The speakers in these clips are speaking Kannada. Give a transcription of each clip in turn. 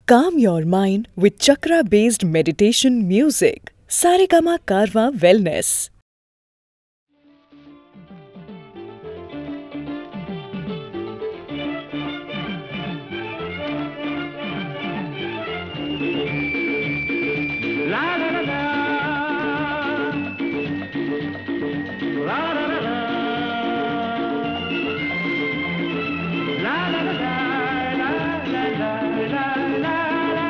Calm your mind with chakra based meditation music. Saregama Karwa Wellness. La la la la. La la la la. La la la la. La la la la la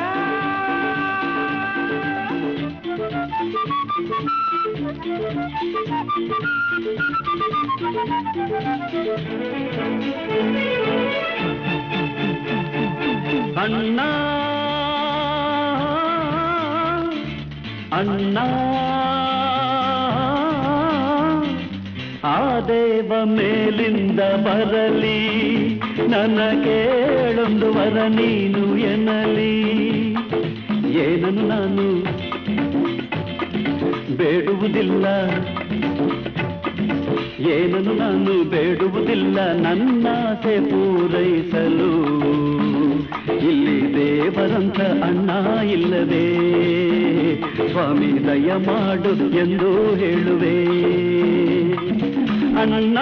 ಅಣ್ಣ ಅಣ್ಣ ಆ ದೇವ ಮೇಲಿಂದ ಬರಲಿ ನನ್ನ ಕೇಳೊಂದು ವರ ನೀನು ಎನ್ನಲಿ ಏನನ್ನು ನಾನು ಬೇಡುವುದಿಲ್ಲ ಏನನ್ನು ನಾನು ಬೇಡುವುದಿಲ್ಲ ನನ್ನಾಸೆ ಪೂರೈಸಲು ಇಲ್ಲಿ ದೇವರಂತ ಅಣ್ಣ ಇಲ್ಲದೆ ಸ್ವಾಮಿ ದಯ ಮಾಡು ಎಂದು ಹೇಳುವೆ ಅಣ್ಣ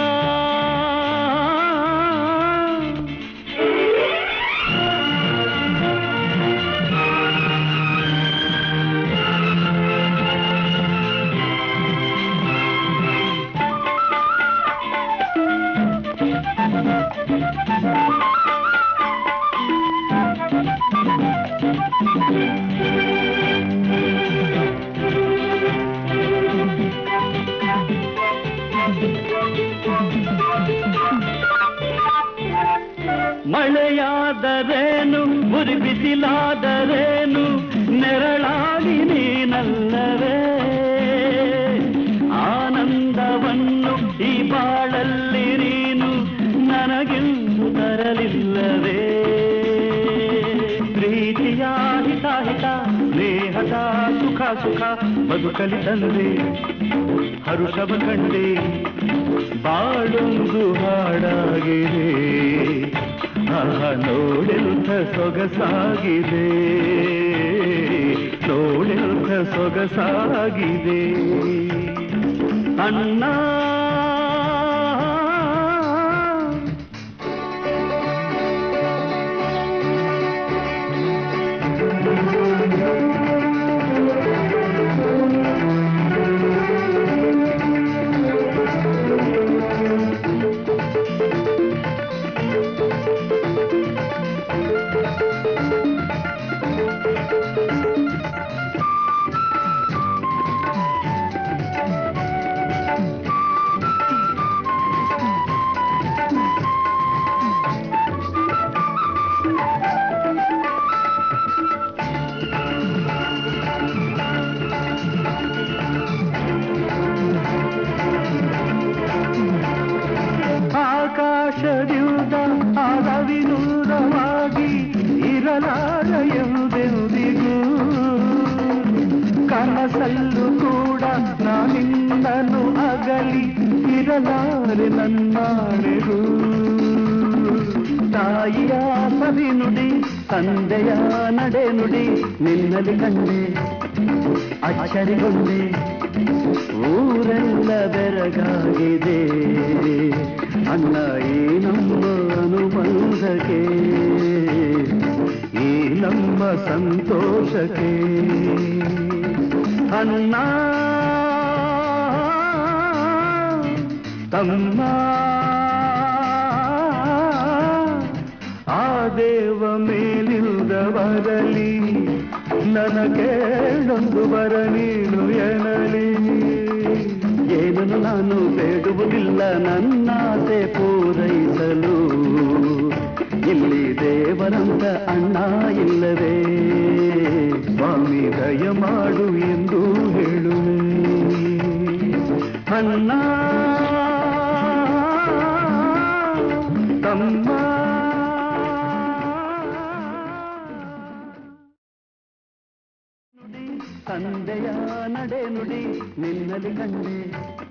ಮಳೆಯಾದರೇನು ಮುರಿ ಬಿಸಿಲಾದರೇನು ನೆರಳಾಗಿ ನೀನಲ್ಲವೇ ಆನಂದವನ್ನು ಈ ಬಾಳಲ್ಲಿ ನೀನು ನನಗೆಂದು ತರಲಿಲ್ಲವೇ ಪ್ರೀತಿಯ ಹಿತ ಹಿತ ಸ್ನೇಹದ ಸುಖ ಸುಖ ಬದುಕಲಿ ತಂದೆ ಹರುಷವ ಕಂಡೆ ಬಾಳೊಂದು ಹಾಡಾಗಿದೆ ಆಹ ನೋಡೆಂಥ ಸೊಗಸಾಗಿದೆ ನೋಡೆಂಥ ಸೊಗಸಾಗಿದೆ ಅಣ್ಣ ಆಕಾಶದಿಂದ ಆದವಿನೂರವಾಗಿ ಇರಲಾರ ಎಂದೆಂದಿಗೂ ಕನಸಲ್ಲೂ ಕೂಡ ನಾನಿಂದನು ಅಗಲಿ ಇರಲಾರೆ ನನ್ನಾಳೆಗೂ ತಾಯಿಯ ಸವಿ ನುಡಿ ತಂದೆಯ ನಡೆ ನುಡಿ ನಿನ್ನಲ್ಲಿ ಕಂಡೆ ಅಚ್ಚರಿಗೊಂಡೆ ಊರೆಲ್ಲ ಬೆರಗಾಗಿದೆ ಅಣ್ಣ ಈ ನಮ್ಮ ಅನುಬಂಧಕ್ಕೆ ಈ ನಮ್ಮ ಸಂತೋಷಕ್ಕೆ ಅಣ್ಣ ತಮ್ಮ ಆ ದೇವ ಮೇಲಿಂದ ಬರಲಿ ನನ್ನ ಕೇಳೊಂದು ಬರ ನೀನು ಎನಲಿ ಏನನ್ನು ನಾನು ಬೇಡುವುದಿಲ್ಲ ನನ್ನಾಸೆ ಪೂರೈಸಲು ಇಲ್ಲಿ ದೇವರಂತ ಅಣ್ಣ ಇಲ್ಲವೇ ಸ್ವಾಮಿ ದಯ ಮಾಡು ಎಂದು ಹೇಳುವೆ ಅಣ್ಣ ತಮ್ಮ ತಂದೆಯ ನಡೆ ನುಡಿ ನಿನ್ನಲ್ಲಿ ಕಂಡೆ